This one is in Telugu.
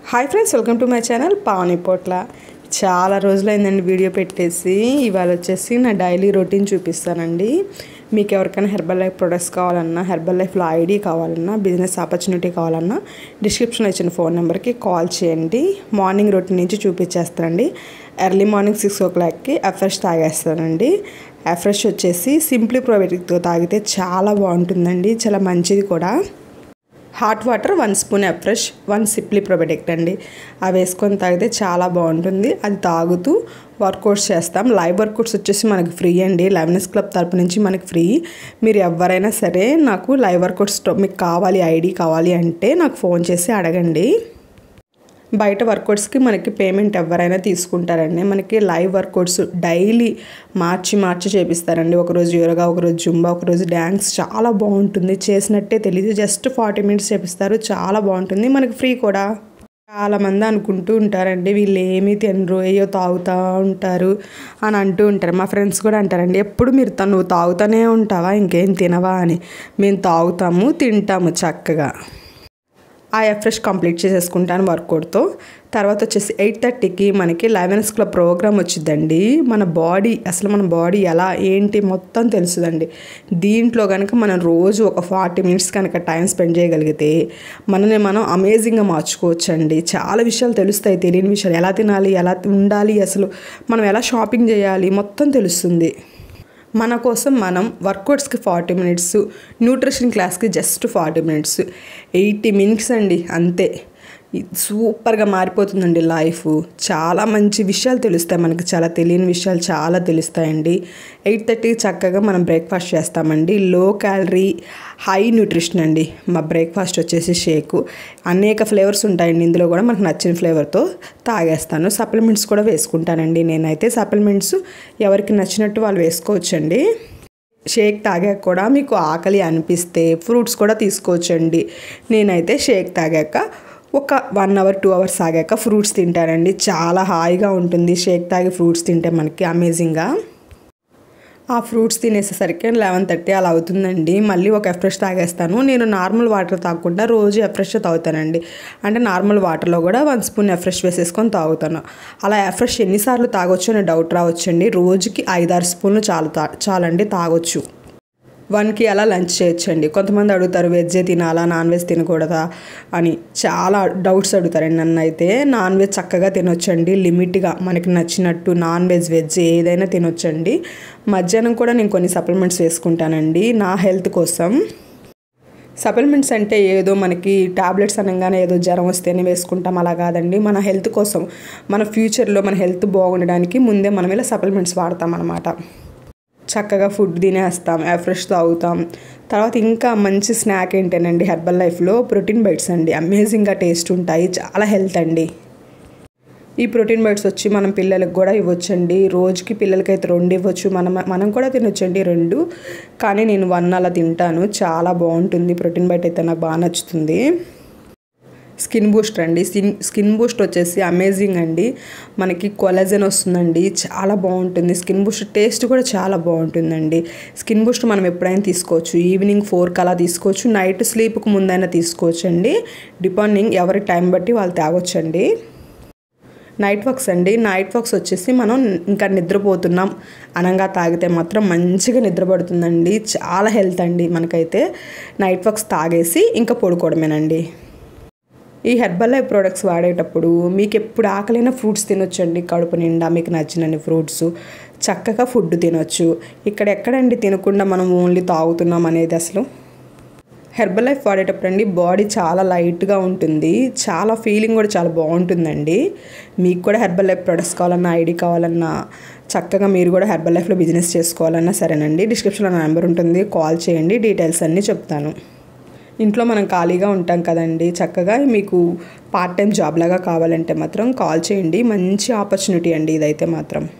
hi friends welcome to my channel Pavani Potla చాలా రోజులైందండి వీడియో పెట్టేసి ఇవాళ వచ్చేసి నా డైలీ రొటీన్ చూపిస్తానండి మీకు ఎవరికైనా హెర్బల్ లైఫ్ ప్రొడక్ట్స్ కావాలన్నా హెర్బల్ లైఫ్లో ఐడి కావాలన్నా బిజినెస్ ఆపర్చునిటీ కావాలన్నా డిస్క్రిప్షన్లో ఇచ్చిన ఫోన్ నెంబర్కి కాల్ చేయండి మార్నింగ్ రొటీన్ నుంచి చూపించేస్తానండి ఎర్లీ మార్నింగ్ సిక్స్ ఓ క్లాక్కి ఎఫ్రెష్ తాగేస్తానండి ఎఫ్రెష్ వచ్చేసి సింప్లీ ప్రోబయోటిక్తో తాగితే చాలా బాగుంటుందండి చాలా మంచిది కూడా hot water one spoon Afresh one simply probiotic అండి అవి వేసుకొని తాగితే చాలా బాగుంటుంది అది తాగుతూ వర్కౌట్స్ చేస్తాం లైవ్ వర్కౌట్స్ వచ్చేసి మనకి ఫ్రీ అండి లెవెనెస్ క్లబ్ తరపు నుంచి మనకి ఫ్రీ మీరు ఎవరైనా సరే నాకు లైవ్ వర్కౌట్స్ మీకు కావాలి ఐడి కావాలి అంటే నాకు ఫోన్ చేసి అడగండి బయట వర్కౌట్స్కి మనకి పేమెంట్ ఎవరైనా తీసుకుంటారండి మనకి లైవ్ వర్కౌట్స్ డైలీ మార్చి మార్చి చేపిస్తారండి ఒకరోజు యోగా ఒకరోజు జుంబా ఒకరోజు డ్యాన్స్ చాలా బాగుంటుంది చేసినట్టే తెలియదు జస్ట్ ఫార్టీ మినిట్స్ చేపిస్తారు చాలా బాగుంటుంది మనకి ఫ్రీ కూడా చాలామంది అనుకుంటూ ఉంటారండి వీళ్ళు ఏమీ తినరు అయ్యో తాగుతూ ఉంటారు అని అంటూ ఉంటారు మా ఫ్రెండ్స్ కూడా అంటారండి ఎప్పుడు మీరు తను నువ్వు తాగుతూనే ఉంటావా ఇంకేం తినవా అని మేము తాగుతాము తింటాము చక్కగా ఆ ఎఫ్రెష్ కంప్లీట్ చేసేసుకుంటాను వర్కౌట్తో తర్వాత వచ్చేసి ఎయిట్ థర్టీకి మనకి లెవెన్స్ క్లబ్ ప్రోగ్రామ్ వచ్చిందండి మన బాడీ అసలు మన బాడీ ఎలా ఏంటి మొత్తం తెలుసుదండి దీంట్లో కనుక మనం రోజు ఒక ఫార్టీ మినిట్స్ కనుక టైం స్పెండ్ చేయగలిగితే మనల్ని మనం అమేజింగ్గా మార్చుకోవచ్చండి చాలా విషయాలు తెలుస్తాయి తెలియని విషయాలు ఎలా తినాలి ఎలా ఉండాలి అసలు మనం ఎలా షాపింగ్ చేయాలి మొత్తం తెలుస్తుంది మన కోసం మనం వర్కౌట్స్కి ఫార్టీ మినిట్స్ న్యూట్రిషన్ క్లాస్కి just forty minutes eighty minutes అండి అంతే సూపర్గా మారిపోతుందండి లైఫ్ చాలా మంచి విషయాలు తెలుస్తాయి మనకి చాలా తెలియని విషయాలు చాలా తెలుస్తాయండి ఎయిట్ థర్టీ చక్కగా మనం బ్రేక్ఫాస్ట్ చేస్తామండి లో క్యాలరీ హై న్యూట్రిషన్ అండి మా బ్రేక్ఫాస్ట్ వచ్చేసి షేకు అనేక ఫ్లేవర్స్ ఉంటాయండి ఇందులో కూడా మనకు నచ్చిన ఫ్లేవర్తో తాగేస్తాను సప్లిమెంట్స్ కూడా వేసుకుంటానండి నేనైతే సప్లిమెంట్స్ ఎవరికి నచ్చినట్టు వాళ్ళు వేసుకోవచ్చండి షేక్ తాగాక కూడా మీకు ఆకలి అనిపిస్తే ఫ్రూట్స్ కూడా తీసుకోవచ్చండి నేనైతే షేక్ తాగాక ఒక వన్ అవర్ టూ అవర్స్ ఆగాక ఫ్రూట్స్ తింటానండి చాలా హాయిగా ఉంటుంది షేక్ తాగి ఫ్రూట్స్ తింటే మనకి అమేజింగ్గా ఆ ఫ్రూట్స్ తినేసేసరికి లెవెన్ థర్టీ అలా అవుతుందండి మళ్ళీ ఒక ఎఫ్రెష్ తాగేస్తాను నేను నార్మల్ వాటర్ తాగకుండా రోజు ఎఫ్రెష్ తాగుతానండి అంటే నార్మల్ వాటర్లో కూడా వన్ స్పూన్ ఎఫ్రెష్ వేసేసుకొని తాగుతాను అలా ఎఫ్రెష్ ఎన్నిసార్లు తాగొచ్చు అనే డౌట్ రావచ్చండి రోజుకి ఐదారు స్పూన్లు చాలు తా చాలండి తాగొచ్చు వన్కి అలా లంచ్ చేయొచ్చండి కొంతమంది అడుగుతారు వెజ్జే తినాలా నాన్ వెజ్ తినకూడదా అని చాలా డౌట్స్ అడుగుతారండి నన్ను అయితే నాన్ వెజ్ చక్కగా తినొచ్చండి లిమిట్గా మనకి నచ్చినట్టు నాన్ వెజ్ వెజ్ ఏదైనా తినొచ్చండి మధ్యాహ్నం కూడా నేను కొన్ని సప్లిమెంట్స్ వేసుకుంటానండి నా హెల్త్ కోసం సప్లిమెంట్స్ అంటే ఏదో మనకి టాబ్లెట్స్ అనగానే ఏదో జ్వరం వస్తేనే వేసుకుంటాం అలా కాదండి మన హెల్త్ కోసం మన ఫ్యూచర్లో మన హెల్త్ బాగుండడానికి ముందే మనం ఇలా సప్లిమెంట్స్ వాడతాం అనమాట చక్కగా ఫుడ్ తినేస్తాం ఫ్రెష్ తాగుతాం తర్వాత ఇంకా మంచి స్నాక్ ఏంటండి హెర్బల్ లైఫ్లో ప్రోటీన్ బైట్స్ అండి అమేజింగ్గా టేస్ట్ ఉంటాయి చాలా హెల్త్ అండి ఈ ప్రోటీన్ బైట్స్ వచ్చి మనం పిల్లలకు కూడా ఇవ్వచ్చండి రోజుకి పిల్లలకైతే రెండు ఇవ్వచ్చు మనం మనం కూడా తినొచ్చండి రెండు కానీ నేను వన్ అలా తింటాను చాలా బాగుంటుంది ప్రోటీన్ బైట్ అయితే నాకు బాగా నచ్చుతుంది స్కిన్ బూస్టర్ అండి స్కిన్ స్కిన్ బూస్ట్ వచ్చేసి అమేజింగ్ అండి మనకి కొలజన్ వస్తుందండి చాలా బాగుంటుంది స్కిన్ బూస్ట్ టేస్ట్ కూడా చాలా బాగుంటుందండి స్కిన్ బూస్ట్ మనం ఎప్పుడైనా తీసుకోవచ్చు ఈవినింగ్ ఫోర్కి అలా తీసుకోవచ్చు నైట్ స్లీప్కి ముందైనా తీసుకోవచ్చు అండి డిపెండింగ్ ఎవరి టైం బట్టి వాళ్ళు తాగొచ్చండి నైట్ వాక్స్ అండి నైట్ వాక్స్ వచ్చేసి మనం ఇంకా నిద్రపోతున్నాం అనంగా తాగితే మాత్రం మంచిగా నిద్రపడుతుందండి చాలా హెల్త్ అండి మనకైతే నైట్ వాక్స్ తాగేసి ఇంకా పడుకోవడమేనండి ఈ హెర్బల్ లైఫ్ ప్రోడక్ట్స్ వాడేటప్పుడు మీకు ఎప్పుడు ఆకలైన ఫ్రూట్స్ తినొచ్చండి కడుపు నిండా మీకు నచ్చినన్ని ఫ్రూట్స్ చక్కగా ఫుడ్ తినొచ్చు ఇక్కడ ఎక్కడండి తినకుండా మనం ఓన్లీ తాగుతున్నాం అనేది అసలు హెర్బల్ లైఫ్ వాడేటప్పుడు అండి బాడీ చాలా లైట్గా ఉంటుంది చాలా ఫీలింగ్ కూడా చాలా బాగుంటుందండి మీకు కూడా హెర్బల్ లైఫ్ ప్రొడక్ట్స్ కావాలన్నా ఐడి కావాలన్నా చక్కగా మీరు కూడా హెర్బల్ లైఫ్లో బిజినెస్ చేసుకోవాలన్నా సరేనండి డిస్క్రిప్షన్లో నా నెంబర్ ఉంటుంది కాల్ చేయండి డీటెయిల్స్ అన్నీ చెప్తాను ఇంట్లో మనం ఖాళీగా ఉంటాం కదండి చక్కగా మీకు పార్ట్ టైం జాబ్ లాగా కావాలంటే మాత్రం కాల్ చేయండి మంచి ఆపర్చునిటీ అండి ఇదైతే మాత్రం